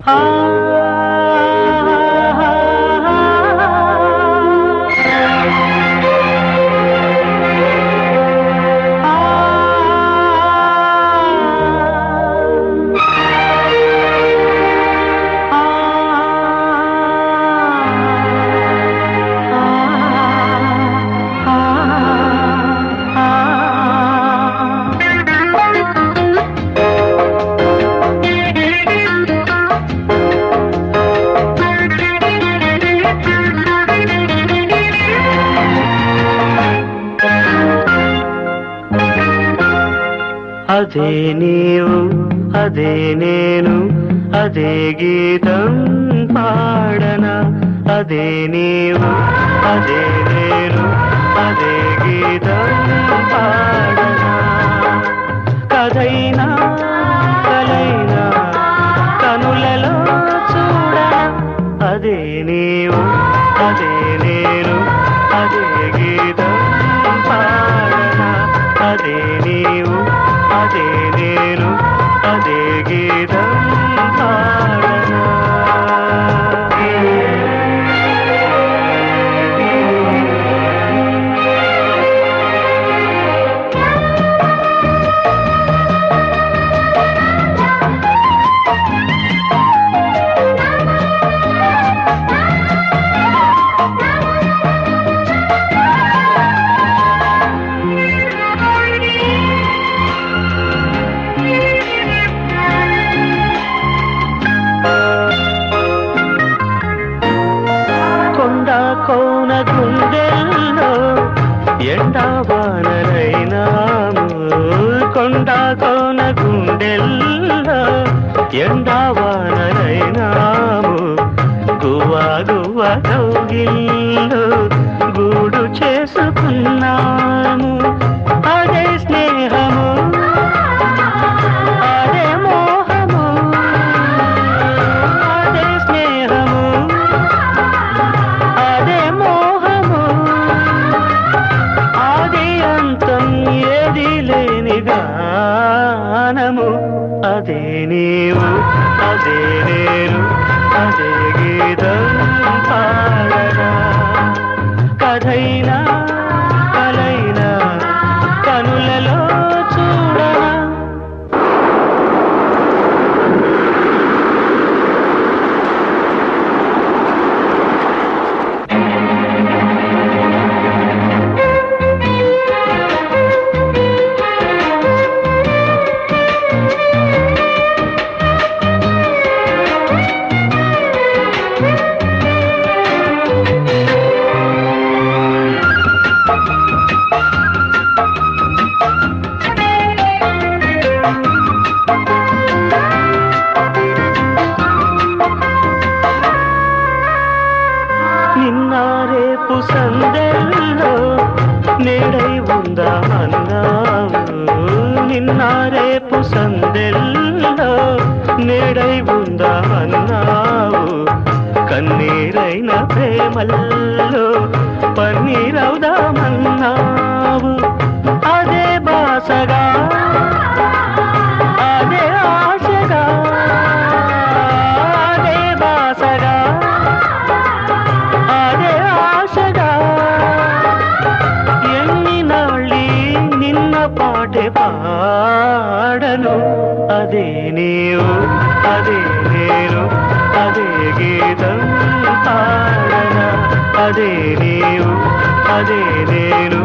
అదే నీవు అదే నేను అదే గీతం పాడన అదే నీవు అదే నేను అదే గీతం పాడన కథైనా కలైనా కనులలో చూడన అదే నీవు అదే నేను అదే గీతం పాడన అదే నీవు అదే నేను అదే గీతం పాడనా కొండ కోన గుండెల్లో ఎండవానరైనాము కొండ కోన గుండెల్లో ఎండవానరైనాము గువ్వా గువ్వ కౌగిల్లో గూడు చేసుకున్నాము అదే స్నేహము అదే మోహము అదే స్నేహము అదే మోహము ఆది అంతం ఏది లేని గానము అదే నీవు అదే నేను అదే గీతం పాడనా కథైనా కలైనా కనులలో చూడనా నిన్న రేపు సందెల్లో నేడై ఉందా అన్నావు నిన్న రేపు సందెల్లో నేడై ఉందా అన్నావు కన్నీరైన ప్రేమల్లో పన్నీరవుదామన్నావు అదే బాసగా అదే ఆశగా అదే బాసగా అదే ఆశగా ఎన్ని నాళ్ళి నిన్న పాటే పాడను అదే నీవు అదే నేను అదే గీతం పాడన అదే నీవు అదే నేను